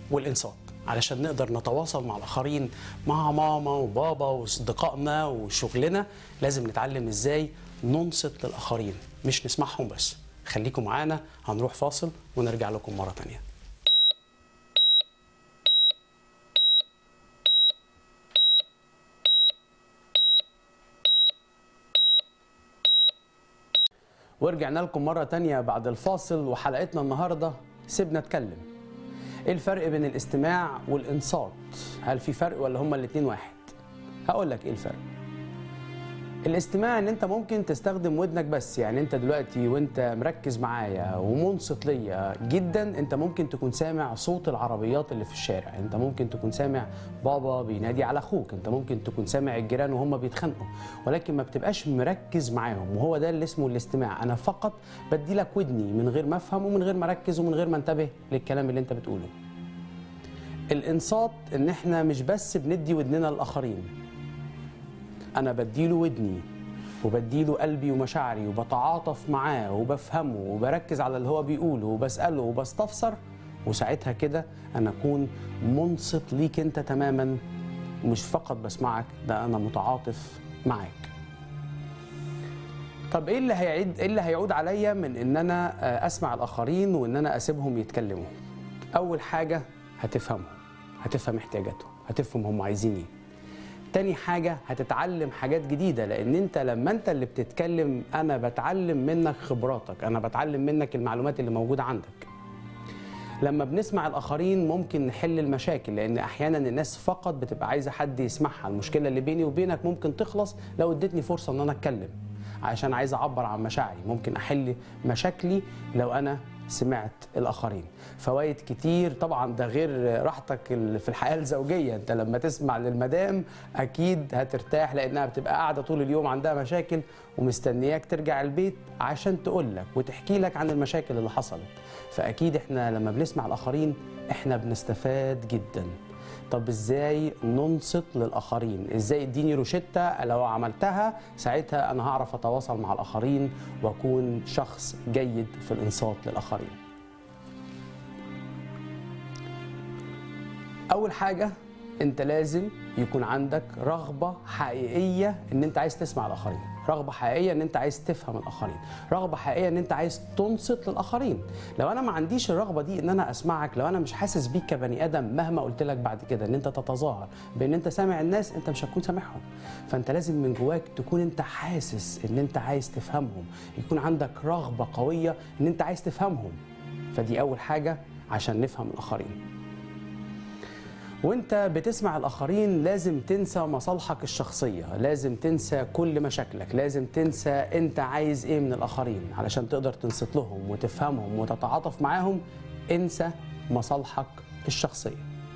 والانصات علشان نقدر نتواصل مع الاخرين مع ماما وبابا واصدقائنا وشغلنا لازم نتعلم ازاي ننصت للاخرين مش نسمعهم بس خليكم معانا هنروح فاصل ونرجع لكم مره تانيه ورجعنا لكم مرة تانية بعد الفاصل وحلقتنا النهاردة سيبنا اتكلم ايه الفرق بين الاستماع والانصات هل في فرق ولا هما الاتنين واحد هقول لك ايه الفرق الاستماع ان انت ممكن تستخدم ودنك بس يعني انت دلوقتي وانت مركز معايا ومنصت ليا جدا انت ممكن تكون سامع صوت العربيات اللي في الشارع انت ممكن تكون سامع بابا بينادي على اخوك انت ممكن تكون سامع الجيران وهم بيتخانقوا ولكن ما بتبقاش مركز معاهم وهو ده اللي اسمه الاستماع انا فقط بدي لك ودني من غير ما افهم ومن غير ما اركز ومن غير ما انتبه للكلام اللي انت بتقوله الانصات ان احنا مش بس بندي ودننا للاخرين انا بديله ودني وبديله قلبي ومشاعري وبتعاطف معاه وبفهمه وبركز على اللي هو بيقوله وبسأله وبستفسر وساعتها كده انا اكون منصت ليك انت تماما ومش فقط بسمعك ده انا متعاطف معاك طب ايه اللي هيعيد ايه اللي هيعود عليا من ان انا آه، اسمع الاخرين وان انا اسيبهم يتكلموا اول حاجه هتفهمهم هتفهم احتياجاتهم هتفهم هم عايزين ايه تاني حاجة هتتعلم حاجات جديدة لأن أنت لما أنت اللي بتتكلم أنا بتعلم منك خبراتك أنا بتعلم منك المعلومات اللي موجودة عندك لما بنسمع الآخرين ممكن نحل المشاكل لأن أحيانا الناس فقط بتبقى عايزة حد يسمعها المشكلة اللي بيني وبينك ممكن تخلص لو اديتني فرصة أن أنا أتكلم عشان عايز أعبر عن مشاعري ممكن أحل مشاكلي لو أنا سمعت الآخرين فوائد كتير طبعا ده غير راحتك ال- في الحياة الزوجية أنت لما تسمع للمدام أكيد هترتاح لأنها بتبقى قاعدة طول اليوم عندها مشاكل ومستنياك ترجع البيت عشان تقول لك وتحكي لك عن المشاكل اللي حصلت فأكيد إحنا لما بنسمع الآخرين إحنا بنستفاد جدا طب ازاي ننصت للاخرين ازاي اديني روشتة لو عملتها ساعتها انا هعرف اتواصل مع الاخرين واكون شخص جيد في الانصات للاخرين اول حاجه انت لازم يكون عندك رغبه حقيقيه ان انت عايز تسمع الاخرين رغبه حقيقيه ان انت عايز تفهم الاخرين رغبه حقيقيه ان انت عايز تنصت للاخرين لو انا ما عنديش الرغبه دي ان انا اسمعك لو انا مش حاسس بيك كبني ادم مهما قلت لك بعد كده ان انت تتظاهر بان انت سامع الناس انت مش هتكون سامعهم فانت لازم من جواك تكون انت حاسس ان انت عايز تفهمهم يكون عندك رغبه قويه ان انت عايز تفهمهم فدي اول حاجه عشان نفهم الاخرين وانت بتسمع الاخرين لازم تنسى مصالحك الشخصيه لازم تنسى كل مشاكلك لازم تنسى انت عايز ايه من الاخرين علشان تقدر تنصت لهم وتفهمهم وتتعاطف معاهم انسى مصالحك الشخصيه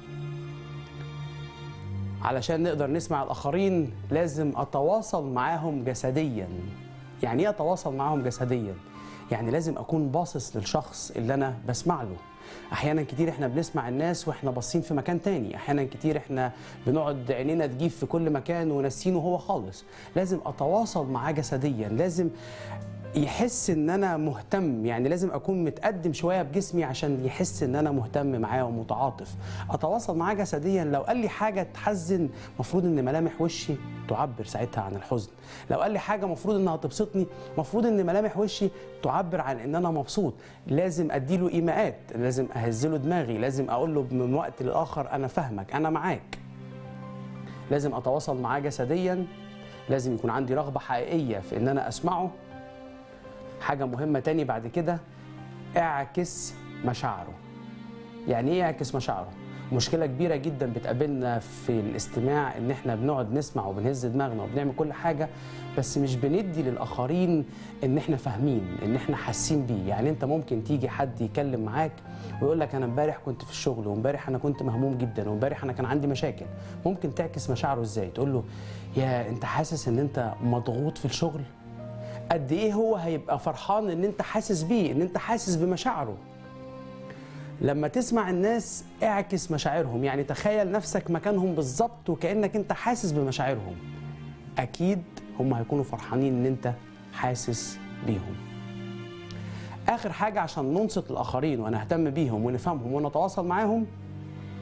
علشان نقدر نسمع الاخرين لازم اتواصل معاهم جسديا يعني ايه اتواصل معاهم جسديا يعني لازم اكون باصص للشخص اللي انا بسمع له احيانا كتير احنا بنسمع الناس واحنا باصين في مكان تاني احيانا كتير احنا بنقعد عينينا تجيب في كل مكان وناسينه هو خالص لازم اتواصل معاه جسديا لازم يحس ان انا مهتم يعني لازم اكون متقدم شويه بجسمي عشان يحس ان انا مهتم معاه ومتعاطف اتواصل معاه جسديا لو قال لي حاجه تحزن مفروض ان ملامح وشي تعبر ساعتها عن الحزن لو قال لي حاجه مفروض انها تبسطني مفروض ان ملامح وشي تعبر عن ان انا مبسوط لازم اديله ايماءات لازم اهزله دماغي لازم اقول له من وقت لاخر انا فاهمك انا معاك لازم اتواصل معاه جسديا لازم يكون عندي رغبه حقيقيه في ان انا اسمعه حاجة مهمة تاني بعد كده اعكس مشاعره يعني ايه اعكس مشاعره مشكلة كبيرة جدا بتقابلنا في الاستماع ان احنا بنقعد نسمع وبنهز دماغنا وبنعمل كل حاجة بس مش بندي للآخرين ان احنا فاهمين ان احنا حاسين بيه يعني انت ممكن تيجي حد يتكلم معاك ويقول لك انا امبارح كنت في الشغل وامبارح انا كنت مهموم جدا وامبارح انا كان عندي مشاكل ممكن تعكس مشاعره ازاي تقول له يا انت حاسس ان انت مضغوط في الشغل قد ايه هو هيبقى فرحان ان انت حاسس بيه ان انت حاسس بمشاعره لما تسمع الناس اعكس مشاعرهم يعني تخيل نفسك مكانهم بالظبط وكانك انت حاسس بمشاعرهم اكيد هم هيكونوا فرحانين ان انت حاسس بيهم اخر حاجه عشان ننصت الاخرين ونهتم بيهم ونفهمهم ونتواصل معاهم